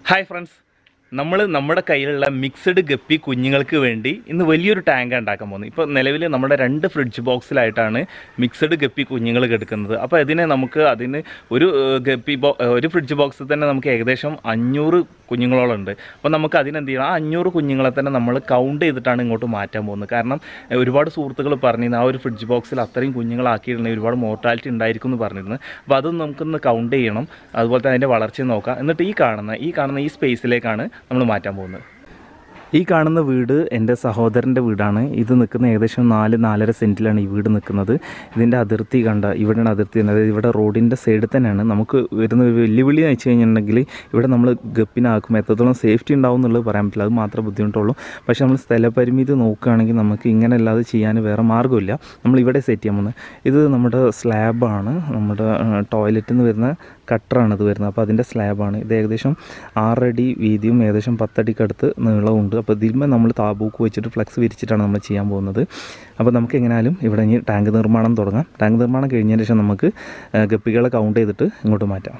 Hi friends നമ്മൾ നമ്മുടെ കയ്യിലുള്ള മിക്സഡ് ഗപ്പി കുഞ്ഞുങ്ങൾക്ക് വേണ്ടി ഇന്ന് വലിയൊരു ടാങ്ക് ഉണ്ടാക്കാൻ പോകുന്നത് ഇപ്പോൾ നിലവിൽ നമ്മുടെ രണ്ട് ഫ്രിഡ്ജ് ബോക്സിലായിട്ടാണ് മിക്സഡ് ഗപ്പി കുഞ്ഞുങ്ങൾ കിടക്കുന്നത് അപ്പോൾ ഇതിനെ നമുക്ക് അതിന് ഒരു ഏഹ്, ഗപ്പി ബോ ഏഹ്, ഒരു ഫ്രിഡ്ജ് ബോക്സിൽ തന്നെ നമുക്ക് ഏകദേശം അഞ്ഞൂറ് കുഞ്ഞുങ്ങളോളം ഉണ്ട് അപ്പോൾ നമുക്ക് അതിനെന്ത് ചെയ്യണം ആ അഞ്ഞൂറ് കുഞ്ഞുങ്ങളെ തന്നെ നമ്മൾ കൗണ്ട് ചെയ്തിട്ടാണ് ഇങ്ങോട്ട് മാറ്റാൻ പോകുന്നത് കാരണം ഏഹ്, ഒരുപാട് സുഹൃത്തുക്കൾ പറഞ്ഞിരുന്നു ആ ഒരു ഫ്രിഡ്ജ് ബോക്സിൽ അത്രയും കുഞ്ഞുങ്ങളാക്കിയിട്ടുണ്ടെങ്കിൽ ഒരുപാട് മോർട്ടാലിറ്റി ഉണ്ടായിരിക്കും എന്ന് പറഞ്ഞിരുന്നു അപ്പോൾ അതൊന്ന് നമുക്കൊന്ന് കൗണ്ട് ചെയ്യണം അതുപോലെ തന്നെ അതിൻ്റെ വളർച്ച നോക്കാം എന്നിട്ട് ഈ കാണുന്ന ഈ കാണുന്ന ഈ സ്പേസിലേക്കാണ് നമ്മൾ മാറ്റാൻ പോകുന്നത് ഈ കാണുന്ന വീട് എൻ്റെ സഹോദരൻ്റെ വീടാണ് ഇത് നിൽക്കുന്ന ഏകദേശം നാല് നാലര സെൻറ്റിലാണ് ഈ വീട് നിൽക്കുന്നത് ഇതിൻ്റെ അതിർത്തി കണ്ട ഇവിടെയാണ് അതിർത്തി അതായത് ഇവിടെ റോഡിൻ്റെ സൈഡിൽ തന്നെയാണ് നമുക്ക് വരുന്ന ഒരു വെല്ലുവിളി എന്ന് വെച്ച് കഴിഞ്ഞിട്ടുണ്ടെങ്കിൽ ഇവിടെ നമ്മൾ ഗപ്പിനാക്കും എത്രത്തോളം സേഫ്റ്റി ഉണ്ടാവും എന്നുള്ളത് പറയാൻ പറ്റില്ല അത് മാത്രമേ ബുദ്ധിമുട്ടുള്ളൂ പക്ഷേ നമ്മൾ സ്ഥലപരിമിതി നോക്കുകയാണെങ്കിൽ നമുക്ക് ഇങ്ങനെ അല്ലാതെ ചെയ്യാൻ വേറെ മാർഗ്ഗമില്ല നമ്മൾ ഇവിടെ സെറ്റ് ചെയ്യാൻ പോകുന്നത് ഇത് നമ്മുടെ സ്ലാബാണ് നമ്മുടെ ടോയ്ലറ്റിൽ നിന്ന് വരുന്ന കട്ടറാണ് ഇത് വരുന്നത് അപ്പോൾ അതിൻ്റെ സ്ലാബാണ് ഇത് ഏകദേശം ആറടി വീതിയും ഏകദേശം പത്തടിക്കടുത്ത് നീളമുണ്ട് അപ്പോൾ ഇതിന്മേൽ നമ്മൾ താബൂക്ക് വെച്ചിട്ട് ഫ്ലെക്സ് വിരിച്ചിട്ടാണ് നമ്മൾ ചെയ്യാൻ പോകുന്നത് അപ്പോൾ നമുക്ക് എങ്ങനെയാലും ഇവിടെ ഇനി ടാങ്ക് നിർമ്മാണം തുടങ്ങാം ടാങ്ക് നിർമ്മാണം കഴിഞ്ഞതിന് ശേഷം നമുക്ക് ആ, ഗപ്പികളെ കൗണ്ട് ചെയ്തിട്ട് ഇങ്ങോട്ട് മാറ്റാം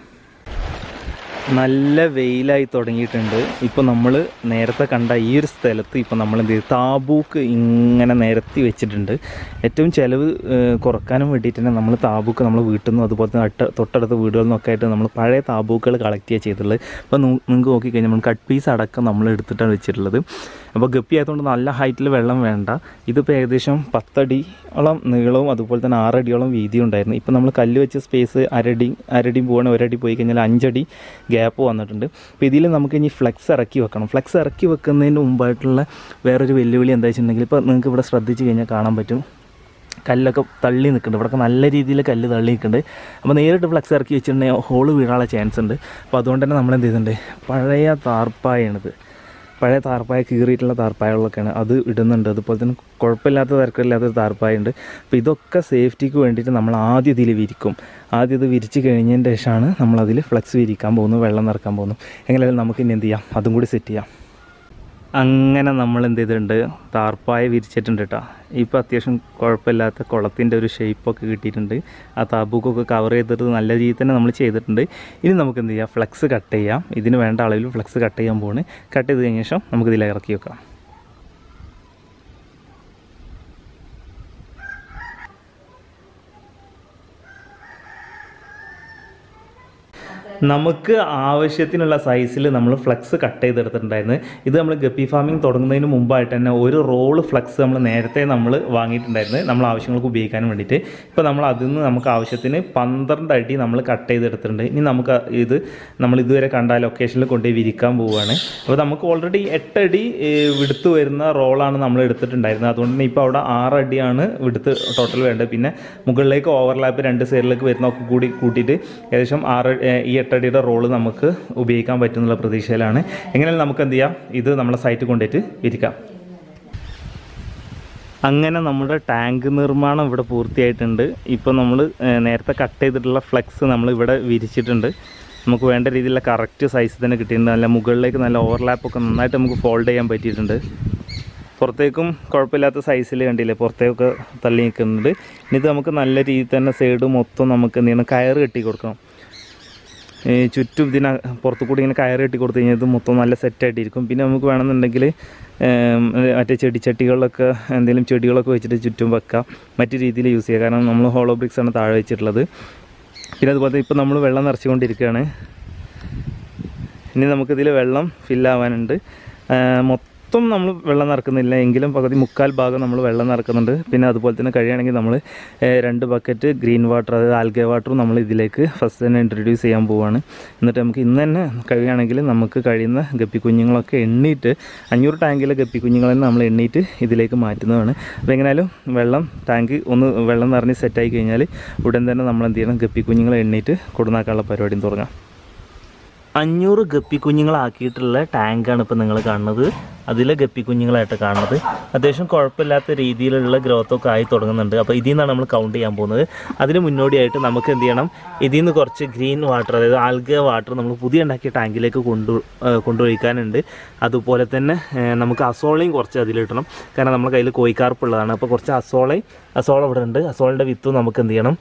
നല്ല വെയിലായി തുടങ്ങിയിട്ടുണ്ട് ഇപ്പോൾ നമ്മൾ നേരത്തെ കണ്ട ഈ ഒരു സ്ഥലത്ത് ഇപ്പോൾ നമ്മൾ എന്ത് ചെയ്തു താബൂക്ക് ഇങ്ങനെ നിരത്തി വെച്ചിട്ടുണ്ട് ഏറ്റവും ചിലവ് ഏഹ്, കുറക്കാനും വേണ്ടിയിട്ട് തന്നെ നമ്മൾ താബൂക്ക് നമ്മൾ വീട്ടിൽ നിന്നും അതുപോലെ തന്നെ അട്ട തൊട്ടടുത്ത വീടുകളിൽ നിന്നൊക്കെ ആയിട്ട് നമ്മൾ പഴയ താബൂക്കുകൾ കളക്ട് ചെയ്യുക ചെയ്തിട്ടുള്ളത് അപ്പോൾ നിങ്ങൾക്ക് നോക്കിക്കഴിഞ്ഞാൽ നമ്മൾ കട്ട് പീസ് അടക്കം നമ്മൾ എടുത്തിട്ടാണ് വെച്ചിട്ടുള്ളത് അപ്പോൾ ഗപ്പി ആയതുകൊണ്ട് നല്ല ഹൈറ്റിൽ വെള്ളം വേണ്ട ഇതിപ്പോൾ ഏകദേശം പത്തടിയോളം നീളവും അതുപോലെ തന്നെ ആറടിയോളം വീതിയും ഉണ്ടായിരുന്നു ഇപ്പോൾ നമ്മൾ കല്ല് വെച്ച സ്പേസ് അരടി അരടി പോകണം ഒരടി പോയി കഴിഞ്ഞാൽ അഞ്ചടി ഗ്യാപ്പ് വന്നിട്ടുണ്ട് അപ്പോൾ ഇതിൽ നമുക്ക് ഇനി ഫ്ലെക്സ് ഇറക്കി വെക്കണം ഫ്ലെക്സ് ഇറക്കി വെക്കുന്നതിന് മുമ്പായിട്ടുള്ള വേറൊരു വെല്ലുവിളി എന്താ വെച്ചിട്ടുണ്ടെങ്കിൽ ഇപ്പോൾ നിങ്ങൾക്ക് ഇവിടെ ശ്രദ്ധിച്ച് കഴിഞ്ഞാൽ കാണാൻ പറ്റും കല്ലൊക്കെ തള്ളി നിൽക്കുന്നുണ്ട് ഇവിടെയൊക്കെ നല്ല രീതിയിൽ കല്ല് തള്ളി നിൽക്കുന്നുണ്ട് അപ്പോൾ നേരിട്ട് ഫ്ലക്സ് ഇറക്കി വെച്ചിട്ടുണ്ടെങ്കിൽ ഹോള് വീഴാനുള്ള ചാൻസ് ഉണ്ട് അപ്പോൾ അതുകൊണ്ട് തന്നെ നമ്മൾ എന്ത് ചെയ്തിട്ടുണ്ട് പഴയ താർപ്പായാണിത് പഴയ താർപ്പായ കീറിയിട്ടുള്ള താർപ്പായകളൊക്കെയാണ് അത് ഇടുന്നുണ്ട് അതുപോലെ തന്നെ കുഴപ്പമില്ലാത്ത തിരക്കില്ലാത്തൊരു താർപ്പായ ഉണ്ട് അപ്പോൾ ഇതൊക്കെ സേഫ്റ്റിക്ക് വേണ്ടിയിട്ട് നമ്മൾ ആദ്യം ഇതിൽ വിരിക്കും ആദ്യം ഇത് വിരിച്ച് കഴിഞ്ഞതിൻ്റെ ശേഷമാണ് നമ്മളതിൽ ഫ്ലക്സ് വിരിക്കാൻ പോകുന്നു വെള്ളം നിറക്കാൻ പോകുന്നു എങ്ങനെയായാലും നമുക്ക് ഇനി എന്ത് ചെയ്യാം അതും കൂടി സെറ്റ് ചെയ്യാം അങ്ങനെ നമ്മൾ എന്ത് ചെയ്തിട്ടുണ്ട് താർപ്പായ വിരിച്ചിട്ടുണ്ട് കേട്ടോ ഇപ്പോൾ അത്യാവശ്യം കുഴപ്പമില്ലാത്ത കുളത്തിൻ്റെ ഒരു ഷേപ്പൊക്കെ കിട്ടിയിട്ടുണ്ട് ആ താബൂക്കൊക്കെ കവർ ചെയ്തിട്ട് നല്ല രീതിയിൽ തന്നെ നമ്മൾ ചെയ്തിട്ടുണ്ട് ഇനി നമുക്ക് എന്ത് ചെയ്യാം ഫ്ലെക്സ് കട്ട് ചെയ്യാം ഇതിന് വേണ്ട അളവിൽ ഫ്ലെക്സ് കട്ട് ചെയ്യാൻ പോവാണ് കട്ട് ചെയ്ത് കഴിഞ്ഞ ശേഷം നമുക്ക് ഇതിൽ ഇറക്കി വെക്കാം നമുക്ക് ആവശ്യത്തിനുള്ള സൈസിൽ നമ്മൾ ഫ്ലക്സ് കട്ട് ചെയ്തെടുത്തിട്ടുണ്ടായിരുന്നു ഇത് നമ്മൾ ഗപ്പി ഫാമിംഗ് തുടങ്ങുന്നതിന് മുമ്പായിട്ട് തന്നെ ഒരു റോള് ഫ്ലക്സ് നമ്മൾ നേരത്തെ നമ്മൾ വാങ്ങിയിട്ടുണ്ടായിരുന്നു നമ്മൾ ആവശ്യങ്ങൾക്ക് ഉപയോഗിക്കാൻ വേണ്ടിയിട്ട് ഇപ്പോൾ നമ്മൾ അതിൽ നിന്ന് നമുക്ക് ആവശ്യത്തിന് പന്ത്രണ്ട് അടി നമ്മൾ കട്ട് ചെയ്തെടുത്തിട്ടുണ്ട് ഇനി നമുക്ക് ഇത് നമ്മൾ ഇതുവരെ കണ്ട ലൊക്കേഷനിൽ കൊണ്ടുപോയി വിരിക്കാൻ പോവുകയാണ് അപ്പോൾ നമുക്ക് ഓൾറെഡി എട്ടടി ഏഹ്, വിടുത്ത് വരുന്ന റോളാണ് നമ്മൾ എടുത്തിട്ടുണ്ടായിരുന്നത് അതുകൊണ്ട് തന്നെ ഇപ്പോൾ അവിടെ ആറടിയാണ് വിടുത്ത് ടോട്ടൽ വേണ്ടത് പിന്നെ മുകളിലേക്ക് ഓവർലാപ്പ് രണ്ട് സൈഡിലേക്ക് വരുന്നതൊക്കെ കൂടി കൂട്ടിയിട്ട് ഏകദേശം ആറ് ഏഹ്, ഈ എട്ടടിയുടെ റോള് നമുക്ക് ഉപയോഗിക്കാൻ പറ്റുന്നുള്ള പ്രതീക്ഷയിലാണ് എങ്ങനെയാലും നമുക്ക് എന്ത് ചെയ്യാം ഇത് നമ്മളെ സൈറ്റിൽ കൊണ്ടുപോയിട്ട് വിരിക്കാം അങ്ങനെ നമ്മുടെ ടാങ്ക് നിർമ്മാണം ഇവിടെ പൂർത്തിയായിട്ടുണ്ട് ഇപ്പോൾ നമ്മൾ നേരത്തെ കട്ട് ചെയ്തിട്ടുള്ള ഫ്ലെക്സ് നമ്മൾ ഇവിടെ വിരിച്ചിട്ടുണ്ട് നമുക്ക് വേണ്ട രീതിയിലുള്ള കറക്റ്റ് സൈസ് തന്നെ കിട്ടിയിട്ടുണ്ട് നല്ല മുകളിലേക്ക് നല്ല ഓവർലാപ്പൊക്കെ നന്നായിട്ട് നമുക്ക് ഫോൾഡ് ചെയ്യാൻ പറ്റിയിട്ടുണ്ട് പുറത്തേക്കും കുഴപ്പമില്ലാത്ത സൈസിൽ കണ്ടില്ലേ പുറത്തേക്കൊക്കെ തള്ളി നിൽക്കുന്നുണ്ട് ഇനി ഇത് നമുക്ക് നല്ല രീതിയിൽ തന്നെ സൈഡ് മൊത്തം നമുക്ക് എന്ത് ചെയ്യണം കയറ് കെട്ടി കൊടുക്കണം ഈ ചുറ്റും ഇതിന് പുറത്തു കൂടി ഇങ്ങനെ കയറ് കെട്ടി കൊടുത്തു കഴിഞ്ഞാൽ ഇത് മൊത്തം നല്ല സെറ്റായിട്ടിരിക്കും പിന്നെ നമുക്ക് വേണമെന്നുണ്ടെങ്കിൽ ഏം, മറ്റേ ചെടിച്ചട്ടികളിലൊക്കെ എന്തെങ്കിലും ചെടികളൊക്കെ വെച്ചിട്ട് ചുറ്റും വെക്കാം മറ്റു രീതിയിൽ യൂസ് ചെയ്യാം കാരണം നമ്മൾ ഹോളോ ബ്രിക്സ് ആണ് താഴെ വെച്ചിട്ടുള്ളത് പിന്നെ അതുപോലെ ഇപ്പോൾ നമ്മൾ വെള്ളം നിറച്ചുകൊണ്ടിരിക്കുകയാണ് ഇനി നമുക്കിതിൽ വെള്ളം ഫില്ലാവാനുണ്ട് മൊത്തം നമ്മൾ വെള്ളം നിറക്കുന്നില്ല എങ്കിലും പകുതി മുക്കാൽ ഭാഗം നമ്മൾ വെള്ളം നിറക്കുന്നുണ്ട് പിന്നെ അതുപോലെ തന്നെ കഴിയുകയാണെങ്കിൽ നമ്മൾ ഏഹ്, രണ്ട് ബക്കറ്റ് ഗ്രീൻ വാട്ടർ അതായത് ആൽഗെ വാട്ടറും നമ്മൾ ഇതിലേക്ക് ഫസ്റ്റ് തന്നെ ഇൻട്രൊഡ്യൂസ് ചെയ്യാൻ പോവുകയാണ് എന്നിട്ട് നമുക്ക് ഇന്ന് തന്നെ കഴിയുകയാണെങ്കിൽ നമുക്ക് കഴിയുന്ന ഗപ്പി കുഞ്ഞുങ്ങളൊക്കെ എണ്ണീറ്റ് അഞ്ഞൂറ് ടാങ്കിലെ ഗപ്പി കുഞ്ഞുങ്ങളെ നമ്മൾ എണ്ണീറ്റ് ഇതിലേക്ക് മാറ്റുന്നതാണ് അപ്പോൾ എങ്ങനെയാലും വെള്ളം ടാങ്ക് ഒന്ന് വെള്ളം നിറഞ്ഞ് സെറ്റായി കഴിഞ്ഞാൽ ഉടൻ തന്നെ നമ്മൾ എന്ത് ചെയ്യണം ഗപ്പി കുഞ്ഞുങ്ങളെ എണ്ണീറ്റ് കൊടുന്നാക്കാനുള്ള പരിപാടിയും തുടങ്ങാം അഞ്ഞൂറ് ഗപ്പി കുഞ്ഞുങ്ങളാക്കിയിട്ടുള്ള ടാങ്കാണ് ഇപ്പോൾ നിങ്ങൾ കാണുന്നത് അതിലെ ഗപ്പി കുഞ്ഞുങ്ങളായിട്ട് കാണുന്നത് അത്യാവശ്യം കുഴപ്പമില്ലാത്ത രീതിയിലുള്ള ഗ്രോത്ത് ഒക്കെ ആയി തുടങ്ങുന്നുണ്ട് അപ്പോൾ ഇതിൽ നിന്നാണ് നമ്മൾ കൗണ്ട് ചെയ്യാൻ പോകുന്നത് അതിന് മുന്നോടിയായിട്ട് നമുക്ക് എന്ത് ചെയ്യണം ഇതിൽ നിന്ന് കുറച്ച് ഗ്രീൻ വാട്ടർ അതായത് ആൽഗ വാട്ടർ നമ്മൾ പുതിയ ഉണ്ടാക്കിയ ടാങ്കിലേക്ക് കൊണ്ടു ഏഹ് കൊണ്ടുപോയിക്കാനുണ്ട് അതുപോലെ തന്നെ ഏഹ് നമുക്ക് അസോളയും കുറച്ച് അതിലിടണം കാരണം നമ്മുടെ കയ്യിൽ കോയിക്കാർപ്പ് ഉള്ളതാണ് അപ്പോൾ കുറച്ച് അസോളയും അസോള ഇവിടെ ഉണ്ട് അസോളിൻ്റെ വിത്തും നമുക്ക് എന്ത് ചെയ്യണം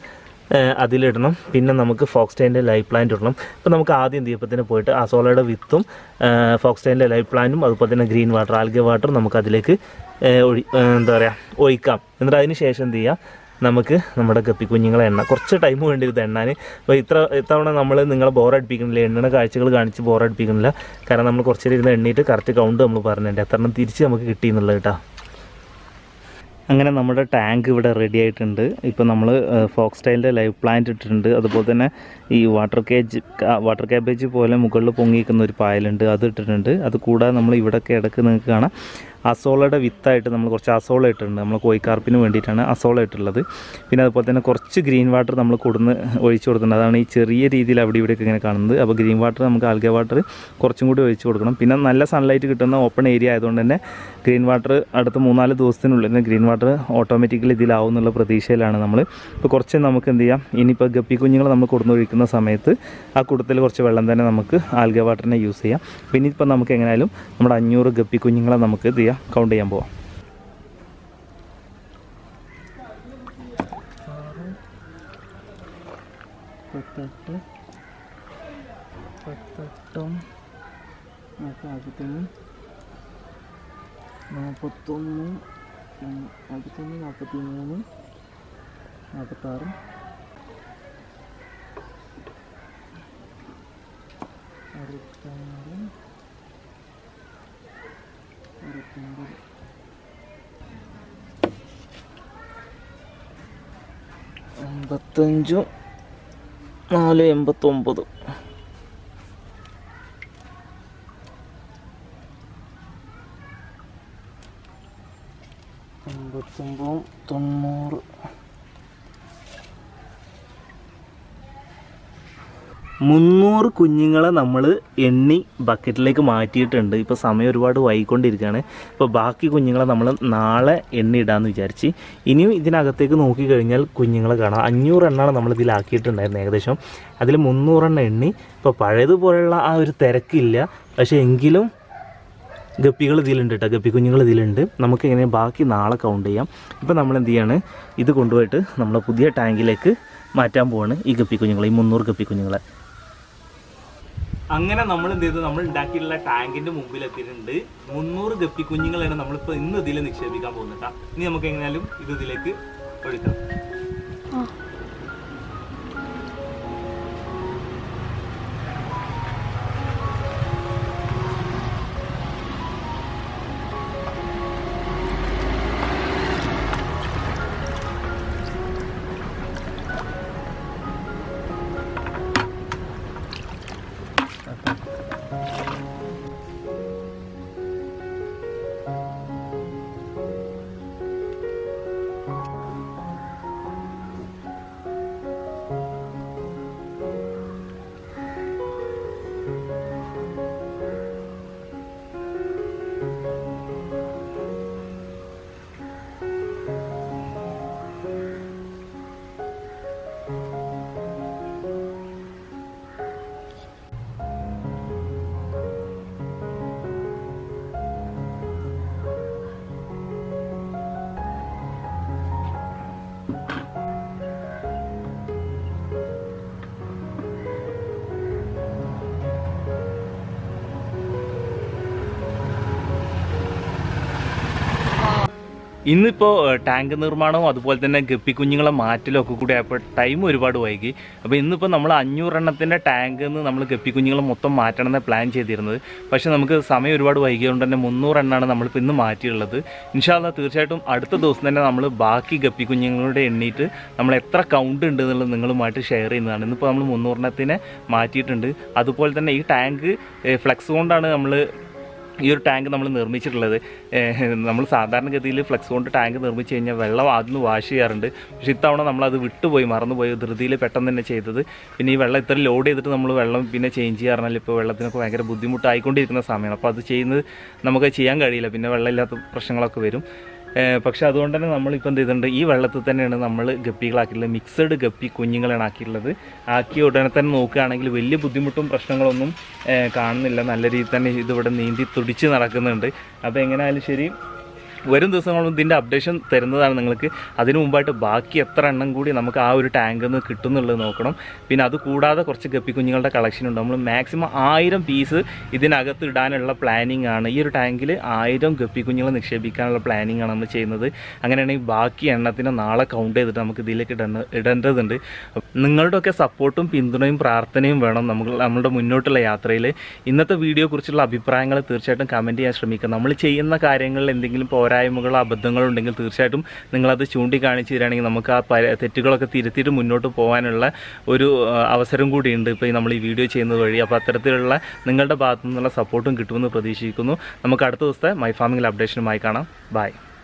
ഏഹ് അതിലിടണം പിന്നെ നമുക്ക് ഫോക്സ്റ്റൈൻ്റെ ലൈഫ് പ്ലാന്റ് ഇടണം ഇപ്പോൾ നമുക്ക് ആദ്യം എന്ത് ചെയ്യും ഇപ്പോൾ തന്നെ പോയിട്ട് അസോളയുടെ വിത്തും ഫോക്സ്റ്റൈൻ്റെ ലൈഫ് പ്ലാന്റും അതുപോലെ തന്നെ ഗ്രീൻ വാട്ടർ ആൽഗ വാട്ടർ നമുക്ക് അതിലേക്ക് ഏഹ് ഒഴി ഏഹ് എന്താ പറയുക ഒഴിക്കാം എന്നിട്ട് അതിന് ശേഷം എന്ത് ചെയ്യാം നമുക്ക് നമ്മുടെ ഗപ്പി കുഞ്ഞുങ്ങളെ എണ്ണ കുറച്ച് ടൈം വേണ്ടി ഇത് എണ്ണാൻ അപ്പോൾ ഇത്ര ഇത്തവണ നമ്മൾ നിങ്ങളെ ബോറടിപ്പിക്കുന്നില്ല എണ്ണണ കാഴ്ചകൾ കാണിച്ച് ബോറടിപ്പിക്കുന്നില്ല കാരണം നമ്മൾ കുറച്ച് നേരം ഇരുന്ന് എണ്ണീട്ട് കറക്റ്റ് കൗണ്ട് നമ്മൾ പറഞ്ഞിട്ടുണ്ട് എത്ര എണ്ണം തിരിച്ച് നമുക്ക് കിട്ടി എന്നുള്ളത് കേട്ടോ അങ്ങനെ നമ്മുടെ ടാങ്ക് ഇവിടെ റെഡി ആയിട്ടുണ്ട് ഇപ്പോൾ നമ്മൾ ഫോക്സ് സ്റ്റൈലിൻ്റെ ലൈവ് പ്ലാന്റ് ഇട്ടിട്ടുണ്ട് അതുപോലെ തന്നെ ഈ വാട്ടർ കേജ് വാട്ടർ ക്യാബേജ് പോലെ മുകളിൽ പൊങ്ങിയിരിക്കുന്ന ഒരു പായലുണ്ട് അത് ഇട്ടിട്ടുണ്ട് അത് കൂടാതെ നമ്മൾ ഇവിടെയൊക്കെ ഇടയ്ക്ക് നിങ്ങൾക്ക് കാണാം അസോളയുടെ വിത്തായിട്ട് നമ്മൾ കുറച്ച് അസോള ഇട്ടിട്ടുണ്ട് നമ്മൾ കോഴിക്കാർപ്പിന് വേണ്ടിയിട്ടാണ് അസോള ഇട്ടുള്ളത് പിന്നെ അതുപോലെ തന്നെ കുറച്ച് ഗ്രീൻ വാട്ടർ നമ്മൾ കൊടുന്ന് ഒഴിച്ചു കൊടുത്തിട്ടുണ്ട് അതാണ് ഈ ചെറിയ രീതിയിൽ അവിടെ ഇവിടെയൊക്കെ ഇങ്ങനെ കാണുന്നത് അപ്പോൾ ഗ്രീൻ വാട്ടർ നമുക്ക് ആൽഗ വാട്ടർ കുറച്ചും കൂടി ഒഴിച്ചു കൊടുക്കണം പിന്നെ നല്ല സൺലൈറ്റ് കിട്ടുന്ന ഓപ്പൺ ഏരിയ ആയതുകൊണ്ട് തന്നെ ഗ്രീൻ വാട്ടർ അടുത്ത മൂന്നാല് ദിവസത്തിനുള്ളിൽ തന്നെ ഗ്രീൻ വാട്ടർ ഓട്ടോമാറ്റിക്കലി ഇതിലാവും എന്നുള്ള പ്രതീക്ഷയിലാണ് നമ്മൾ ഇപ്പോൾ കുറച്ച് നമുക്ക് എന്ത് ചെയ്യാം ഇനിയിപ്പോൾ ഗപ്പി കുഞ്ഞുങ്ങൾ നമ്മൾ കൊടുന്നൊഴിക്കുന്ന സമയത്ത് ആ കൂട്ടത്തിൽ കുറച്ച് വെള്ളം തന്നെ നമുക്ക് ആൽഗ വാട്ടറിനെ യൂസ് ചെയ്യാം പിന്നെ ഇപ്പോൾ നമുക്ക് എങ്ങനെയായാലും നമ്മുടെ അഞ്ഞൂറ് ഗപ്പി കുഞ്ഞുങ്ങളെ നമുക്ക് എന്ത് ചെയ്യാം കൗണ്ട് ചെയ്യാൻ പോവാം പത്തെട്ട് പത്തെട്ടും നാൽപ്പത്തൊന്ന് നാൽപ്പത്തൊന്ന് നാൽപ്പത്തൊന്ന് നാൽപ്പത്തി മൂന്ന് നാൽപ്പത്താറ് അറുപത്താറ് അറുപത്തൊമ്പത് എൺപത്തഞ്ചും നാല് എൺപത്തൊമ്പത് എൺപത്തൊമ്പതും തൊണ്ണൂറ് മുന്നൂറ് കുഞ്ഞുങ്ങളെ നമ്മൾ എണ്ണി ബക്കറ്റിലേക്ക് മാറ്റിയിട്ടുണ്ട് ഇപ്പോൾ സമയം ഒരുപാട് വൈകൊണ്ടിരിക്കുകയാണ് ഇപ്പോൾ ബാക്കി കുഞ്ഞുങ്ങളെ നമ്മൾ നാളെ എണ്ണി ഇടാമെന്ന് വിചാരിച്ച് ഇനിയും ഇതിനകത്തേക്ക് നോക്കിക്കഴിഞ്ഞാൽ കുഞ്ഞുങ്ങളെ കാണാം അഞ്ഞൂറ് എണ്ണമാണ് നമ്മൾ ഇതിലാക്കിയിട്ടുണ്ടായിരുന്നത് ഏകദേശം അതിൽ മുന്നൂറെണ്ണം എണ്ണി ഇപ്പോൾ പഴയതുപോലെയുള്ള ആ ഒരു തിരക്കില്ല പക്ഷേ എങ്കിലും ഗപ്പികൾ ഇതിലുണ്ട് കേട്ടോ ഗപ്പി കുഞ്ഞുങ്ങൾ ഇതിലുണ്ട് നമുക്ക് എങ്ങനെ ബാക്കി നാളെ കൗണ്ട് ചെയ്യാം ഇപ്പോൾ നമ്മൾ എന്ത് ചെയ്യാണ് ഇത് കൊണ്ടുപോയിട്ട് നമ്മളെ പുതിയ ടാങ്കിലേക്ക് മാറ്റാൻ പോവാണ് ഈ ഗപ്പി കുഞ്ഞുങ്ങളെ ഈ മുന്നൂറ് ഗപ്പി കുഞ്ഞുങ്ങളെ അങ്ങനെ നമ്മൾ എന്ത് ചെയ്തു നമ്മൾ ഉണ്ടാക്കിയിട്ടുള്ള ടാങ്കിന്റെ മുമ്പിൽ എത്തിയിട്ടുണ്ട് മുന്നൂറ് ഗപ്പി കുഞ്ഞുങ്ങളാണ് നമ്മളിപ്പോൾ ഇന്ന് ഇതിൽ നിക്ഷേപിക്കാൻ പോകുന്നത് ട്ടാ. ഇനി നമുക്ക് എങ്ങനെയാലും ഇത് ഇതിലേക്ക് ഒഴിക്കണം ഇന്നിപ്പോൾ ടാങ്ക് നിർമ്മാണവും അതുപോലെ തന്നെ ഗപ്പി കുഞ്ഞുങ്ങളെ മാറ്റലും ഒക്കെ കൂടി ആയപ്പോൾ ടൈം ഒരുപാട് വൈകി അപ്പോൾ ഇന്നിപ്പോൾ നമ്മൾ അഞ്ഞൂറെണ്ണത്തിൻ്റെ ടാങ്കിൽ നിന്ന് നമ്മൾ ഗപ്പി കുഞ്ഞുങ്ങളെ മൊത്തം മാറ്റണം എന്ന് പ്ലാൻ ചെയ്തിരുന്നത് പക്ഷേ നമുക്ക് സമയം ഒരുപാട് വൈകിയതുകൊണ്ട് തന്നെ മുന്നൂറെണ്ണമാണ് നമ്മളിപ്പോൾ ഇന്ന് മാറ്റിയുള്ളത് ഇൻഷാല്ല തീർച്ചയായിട്ടും അടുത്ത ദിവസം തന്നെ നമ്മൾ ബാക്കി ഗപ്പി കുഞ്ഞുങ്ങളുടെ എണ്ണീറ്റ് നമ്മൾ എത്ര കൗണ്ട് ഉണ്ട് എന്നുള്ളത് നിങ്ങളുമായിട്ട് ഷെയർ ചെയ്യുന്നതാണ് ഇന്നിപ്പോൾ നമ്മൾ മുന്നൂറെണ്ണത്തിനെ മാറ്റിയിട്ടുണ്ട് അതുപോലെ തന്നെ ഈ ടാങ്ക് ഫ്ലെക്സ് കൊണ്ടാണ് നമ്മൾ ഈ ഒരു ടാങ്ക് നമ്മൾ നിർമ്മിച്ചിട്ടുള്ളത് ഏഹ് നമ്മൾ സാധാരണഗതിയിൽ ഫ്ലെക്സ് കൊണ്ട് ടാങ്ക് നിർമ്മിച്ച് കഴിഞ്ഞാൽ വെള്ളം ആദ്യം വാഷ് ചെയ്യാറുണ്ട് പക്ഷേ ഇത്തവണ നമ്മളത് വിട്ടുപോയി മറന്നുപോയി ധൃതിയിൽ പെട്ടെന്ന് തന്നെ ചെയ്തത് പിന്നെ ഈ വെള്ളം ഇത്ര ലോഡ് ചെയ്തിട്ട് നമ്മൾ വെള്ളം പിന്നെ ചേഞ്ച് ചെയ്യാറുണ്ടല്ലോ ഇപ്പോൾ വെള്ളത്തിനൊക്കെ ഭയങ്കര ബുദ്ധിമുട്ടായിക്കൊണ്ടിരിക്കുന്ന സമയമാണ് അപ്പോൾ അത് ചെയ്യുന്നത് നമുക്ക് ചെയ്യാൻ കഴിയില്ല പിന്നെ വെള്ളമില്ലാത്ത പ്രശ്നങ്ങളൊക്കെ വരും ഏഹ് പക്ഷേ അതുകൊണ്ട് തന്നെ നമ്മളിപ്പോൾ എന്ത് ചെയ്തിട്ടുണ്ട് ഈ വെള്ളത്തിൽ തന്നെയാണ് നമ്മൾ ഗപ്പികളാക്കിയിട്ടുള്ളത് മിക്സഡ് ഗപ്പി കുഞ്ഞുങ്ങളാണ് ആക്കിയിട്ടുള്ളത് ആക്കിയ ഉടനെ തന്നെ നോക്കുകയാണെങ്കിൽ വലിയ ബുദ്ധിമുട്ടും പ്രശ്നങ്ങളൊന്നും ഏഹ് കാണുന്നില്ല നല്ല രീതിയിൽ തന്നെ ഇതിവിടെ നീന്തി തുടിച്ച് നടക്കുന്നുണ്ട് അപ്പോൾ എങ്ങനെയായാലും ശരി വരും ദിവസങ്ങളും ഇതിൻ്റെ അപ്ഡേഷൻ തരുന്നതാണ് നിങ്ങൾക്ക് അതിനു മുമ്പായിട്ട് ബാക്കി എത്ര എണ്ണം കൂടി നമുക്ക് ആ ഒരു ടാങ്കിൽ നിന്ന് കിട്ടുന്നുള്ളത് നോക്കണം പിന്നെ അത് കൂടാതെ കുറച്ച് ഗപ്പി കുഞ്ഞുങ്ങളുടെ കളക്ഷൻ ഉണ്ട് നമ്മൾ മാക്സിമം ആയിരം പീസ് ഇതിനകത്ത് ഇടാനുള്ള പ്ലാനിങ് ആണ് ഈ ഒരു ടാങ്കിൽ ആയിരം ഗപ്പി കുഞ്ഞുങ്ങൾ നിക്ഷേപിക്കാനുള്ള പ്ലാനിങ് ആണ് നമ്മൾ ചെയ്യുന്നത് അങ്ങനെയാണെങ്കിൽ ബാക്കി എണ്ണത്തിന് നാളെ കൗണ്ട് ചെയ്തിട്ട് നമുക്ക് ഇതിലേക്ക് ഇടേണ്ട ഇടേണ്ടതുണ്ട് നിങ്ങളുടെയൊക്കെ സപ്പോർട്ടും പിന്തുണയും പ്രാർത്ഥനയും വേണം നമുക്ക് നമ്മളുടെ മുന്നോട്ടുള്ള യാത്രയിൽ ഇന്നത്തെ വീഡിയോ കുറിച്ചുള്ള അഭിപ്രായങ്ങൾ തീർച്ചയായിട്ടും കമൻറ്റ് ചെയ്യാൻ ശ്രമിക്കുക നമ്മൾ ചെയ്യുന്ന കാര്യങ്ങളിൽ എന്തെങ്കിലും പോരായ്മകളോ അബദ്ധങ്ങളോ ഉണ്ടെങ്കിൽ തീർച്ചയായിട്ടും നിങ്ങളത് ചൂണ്ടിക്കാണിച്ച് തരികയാണെങ്കിൽ നമുക്ക് ആ പര തെറ്റുകളൊക്കെ തിരുത്തിയിട്ട് മുന്നോട്ട് പോകാനുള്ള ഒരു ആ, അവസരം കൂടിയുണ്ട് ഇപ്പോൾ നമ്മൾ ഈ വീഡിയോ ചെയ്യുന്നത് വഴി അപ്പോൾ അത്തരത്തിലുള്ള നിങ്ങളുടെ ഭാഗത്തു നിന്നുള്ള സപ്പോർട്ടും കിട്ടുമെന്ന് പ്രതീക്ഷിക്കുന്നു നമുക്ക് അടുത്ത ദിവസത്തെ മൈ ഫാമിംഗിൽ അപ്ഡേഷനുമായി കാണാം ബൈ